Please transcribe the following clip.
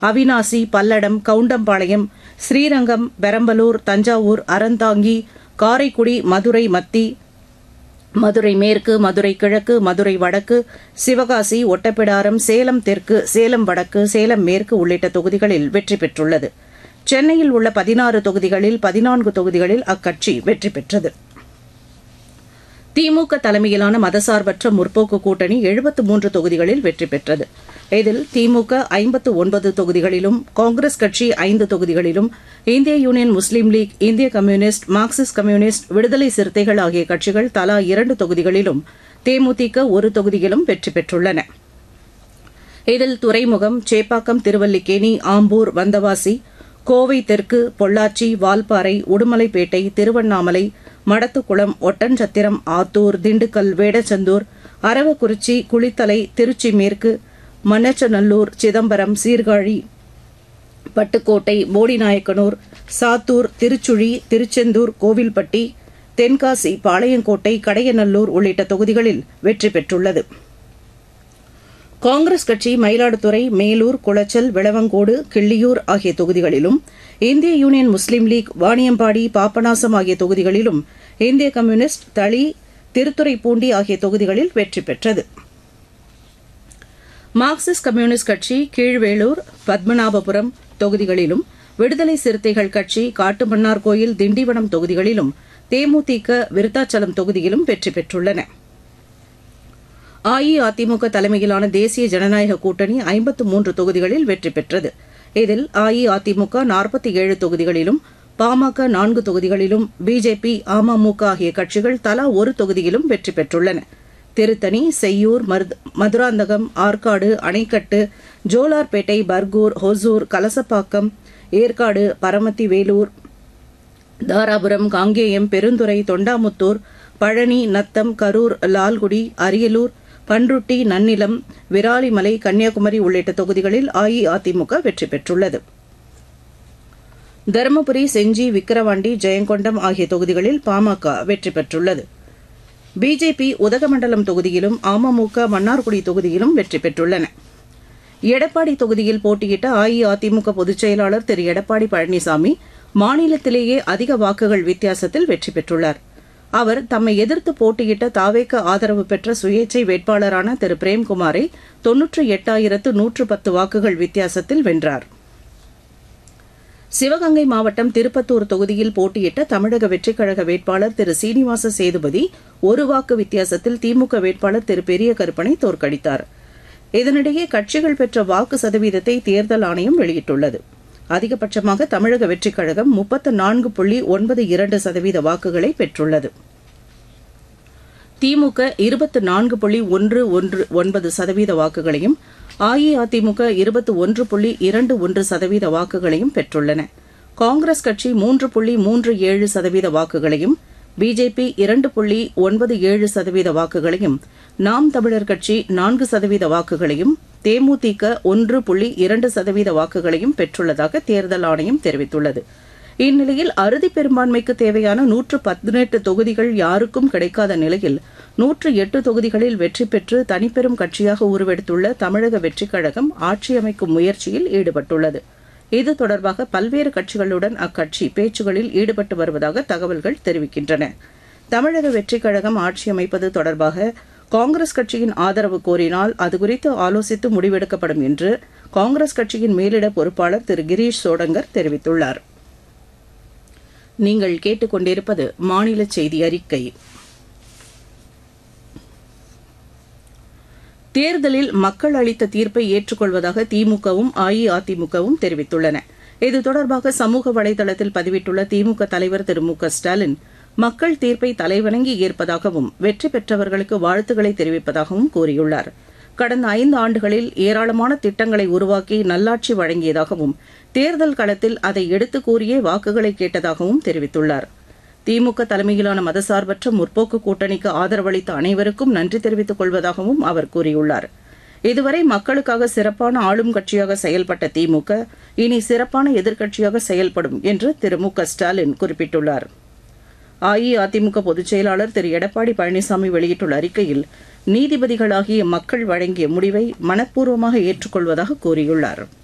அவினாசி பல்லடம் கவுண்டம்பாளையம் ஸ்ரீரங்கம் பெரம்பலூர் தஞ்சாவூர் அறந்தாங்கி காரைக்குடி மதுரை மத்தி மதுரை மேற்கு மதுரை கிழக்கு மதுரை வடக்கு சிவகாசி ஒட்டப்பிடாரம் சேலம் தெற்கு சேலம் வடக்கு சேலம் மேற்கு உள்ளிட்ட தொகுதிகளில் வெற்றி பெற்றுள்ளது சென்னையில் உள்ள பதினாறு தொகுதிகளில் பதினான்கு தொகுதிகளில் அக்கட்சி வெற்றி பெற்றது திமுக தலைமையிலான மதசார்பற்ற முற்போக்கு கூட்டணி எழுபத்து மூன்று தொகுதிகளில் வெற்றி பெற்றது இதில் திமுக ஐம்பத்து ஒன்பது தொகுதிகளிலும் காங்கிரஸ் கட்சி ஐந்து தொகுதிகளிலும் இந்திய யூனியன் முஸ்லீம் லீக் இந்திய கம்யூனிஸ்ட் மார்க்சிஸ்ட் கம்யூனிஸ்ட் விடுதலை சிறுத்தைகள் ஆகிய கட்சிகள் தலா இரண்டு தொகுதிகளிலும் தேமுதிக ஒரு தொகுதியிலும் வெற்றி பெற்றுள்ளன இதில் துறைமுகம் சேப்பாக்கம் திருவல்லிக்கேணி ஆம்பூர் வந்தவாசி கோவை தெற்கு பொள்ளாச்சி வால்பாறை உடுமலைப்பேட்டை திருவண்ணாமலை மடத்துக்குளம் ஒட்டன்சத்திரம் ஆத்தூர் திண்டுக்கல் வேடச்சந்தூர் அரவக்குறிச்சி குளித்தலை திருச்சி மேற்கு மண்ணச்சநல்லூர் சிதம்பரம் சீர்காழி பட்டுக்கோட்டை போடிநாயக்கனூர் சாத்தூர் திருச்சுழி திருச்செந்தூர் கோவில்பட்டி தென்காசி பாளையங்கோட்டை கடையநல்லூர் உள்ளிட்ட தொகுதிகளில் வெற்றி பெற்றுள்ளது காங்கிரஸ் கட்சி மயிலாடுதுறை மேலூர் குளச்சல் விளவங்கோடு கிள்ளியூர் ஆகிய தொகுதிகளிலும் இந்திய Union Muslim League Vaniyambadi Papanasam ஆகிய தொகுதிகளிலும் இந்திய கம்யூனிஸ்ட் தளி திருத்துறைப்பூண்டி ஆகிய தொகுதிகளில் வெற்றி பெற்றது மார்க்சிஸ்ட் கம்யூனிஸ்ட் கட்சி கீழ்வேளூர் பத்மநாபபுரம் தொகுதிகளிலும் விடுதலை சிறுத்தைகள் கட்சி காட்டுமன்னார் கோயில் திண்டிவனம் தொகுதிகளிலும் தேமுதிக விருத்தாச்சலம் தொகுதியிலும் வெற்றி பெற்றுள்ளன அஇஅதிமுக தலைமையிலான தேசிய ஜனநாயக கூட்டணி ஐம்பத்து மூன்று தொகுதிகளில் வெற்றி பெற்றது இதில் அஇஅதிமுக நாற்பத்தி ஏழு தொகுதிகளிலும் பாமக நான்கு தொகுதிகளிலும் பிஜேபி அமமுக ஆகிய கட்சிகள் தலா ஒரு தொகுதியிலும் வெற்றி பெற்றுள்ளன திருத்தணி செய்யூர் மதுராந்தகம் ஆற்காடு அணைக்கட்டு ஜோலார்பேட்டை பர்கூர் ஹொசூர் கலசப்பாக்கம் ஏற்காடு பரமத்தி வேலூர் தாராபுரம் காங்கேயம் பெருந்துறை தொண்டாமுத்தூர் பழனி நத்தம் கரூர் லால்குடி அரியலூர் பன்ருட்டி நன்னிலம் விராலிமலை கன்னியாகுமரி உள்ளிட்ட தொகுதிகளில் அஇஅதிமுக வெற்றி பெற்றுள்ளது தருமபுரி செஞ்சி விக்கிரவாண்டி ஜெயங்கொண்டம் ஆகிய தொகுதிகளில் பாமக வெற்றி பெற்றுள்ளது பிஜேபி உதகமண்டலம் தொகுதியிலும் அமமுக மன்னார்குடி தொகுதியிலும் வெற்றி பெற்றுள்ளன எடப்பாடி தொகுதியில் போட்டியிட்ட அஇஅதிமுக பொதுச் செயலாளர் திரு எடப்பாடி பழனிசாமி மாநிலத்திலேயே அதிக வாக்குகள் வித்தியாசத்தில் வெற்றி பெற்றுள்ளார் அவர் தம்மை எதிர்த்து போட்டியிட்ட தாவேக்க ஆதரவு பெற்ற சுயேச்சை வேட்பாளரான திரு பிரேம்குமாரை தொன்னூற்று எட்டாயிரத்து நூற்று பத்து வாக்குகள் வித்தியாசத்தில் வென்றார் சிவகங்கை மாவட்டம் திருப்பத்தூர் தொகுதியில் போட்டியிட்ட தமிழக வெற்றிக் கழக வேட்பாளர் திரு சீனிவாச சேதுபதி ஒரு வாக்கு வித்தியாசத்தில் திமுக வேட்பாளர் திரு பெரிய கருப்பனை தோற்கடித்தார் இதனிடையே கட்சிகள் பெற்ற வாக்கு சதவீதத்தை தேர்தல் ஆணையம் வெளியிட்டுள்ளது அதிகபட்சமாக தமிழக வெற்றிக் கழகம் முப்பத்து நான்கு புள்ளி ஒன்பது இரண்டு சதவீத வாக்குகளை பெற்றுள்ளது திமுக இருபத்து நான்கு புள்ளி ஒன்று ஒன்று ஒன்பது சதவீத வாக்குகளையும் அஇஅதிமுக இருபத்து ஒன்று புள்ளி இரண்டு ஒன்று சதவீத வாக்குகளையும் பெற்றுள்ளன காங்கிரஸ் கட்சி மூன்று புள்ளி மூன்று ஏழு சதவீத வாக்குகளையும் பிஜேபி இரண்டு புள்ளி ஒன்பது ஏழு சதவீத வாக்குகளையும் நாம் தமிழர் கட்சி நான்கு சதவீத வாக்குகளையும் தேமுதிக ஒன்று புள்ளி இரண்டு சதவீத வாக்குகளையும் பெற்றுள்ளதாக தேர்தல் ஆணையம் தெரிவித்துள்ளது இந்நிலையில் அறுதி பெரும்பான்மைக்கு தேவையான நூற்று பதினெட்டு தொகுதிகள் யாருக்கும் கிடைக்காத நிலையில் நூற்று எட்டு தொகுதிகளில் வெற்றி பெற்று தனிப்பெரும் கட்சியாக உருவெடுத்துள்ள தமிழக வெற்றிக் கழகம் ஆட்சி அமைக்கும் முயற்சியில் ஈடுபட்டுள்ளது இது தொடர்பாக பல்வேறு கட்சிகளுடன் அக்கட்சி பேச்சுகளில் ஈடுபட்டு வருவதாக தகவல்கள் தெரிவிக்கின்றன தமிழக வெற்றிக் கழகம் ஆட்சி அமைப்பது தொடர்பாக காங்கிரஸ் கட்சியின் ஆதரவு கோரினால் அது குறித்து ஆலோசித்து முடிவெடுக்கப்படும் என்று காங்கிரஸ் கட்சியின் மேலிட பொறுப்பாளர் திரு கிரீஷ் சோடங்கர் தெரிவித்துள்ளார் நீங்கள் கேட்டுக்கொண்டிருப்பது மாநில செய்தி அறிக்கை தேர்தலில் மக்கள் அளித்த தீர்ப்பை ஏற்றுக்கொள்வதாக திமுகவும் அஇஅதிமுகவும் தெரிவித்துள்ளன இது தொடர்பாக சமூக வலைதளத்தில் பதிவிட்டுள்ள திமுக தலைவர் திரு மு க ஸ்டாலின் மக்கள் தீர்ப்பை தலைவணங்கி ஏற்பதாகவும் வெற்றி பெற்றவர்களுக்கு வாழ்த்துக்களை தெரிவிப்பதாகவும் கூறியுள்ளார் கடந்த ஐந்து ஆண்டுகளில் ஏராளமான திட்டங்களை உருவாக்கி நல்லாட்சி வழங்கியதாகவும் தேர்தல் களத்தில் அதை எடுத்து கூறியே வாக்குகளை கேட்டதாகவும் தெரிவித்துள்ளார் திமுக தலைமையிலான மதசார்பற்ற முற்போக்கு கூட்டணிக்கு ஆதரவளித்த அனைவருக்கும் நன்றி தெரிவித்துக் கொள்வதாகவும் அவர் கூறியுள்ளார் இதுவரை மக்களுக்காக சிறப்பான ஆளும் கட்சியாக செயல்பட்ட திமுக இனி சிறப்பான எதிர்க்கட்சியாக செயல்படும் என்று திரு மு க ஸ்டாலின் குறிப்பிட்டுள்ளார் அஇஅதிமுக பொதுச் செயலாளர் திரு எடப்பாடி பழனிசாமி வெளியிட்டுள்ள அறிக்கையில் நீதிபதிகளாகிய மக்கள் வழங்கிய முடிவை மனப்பூர்வமாக ஏற்றுக்கொள்வதாக கூறியுள்ளாா்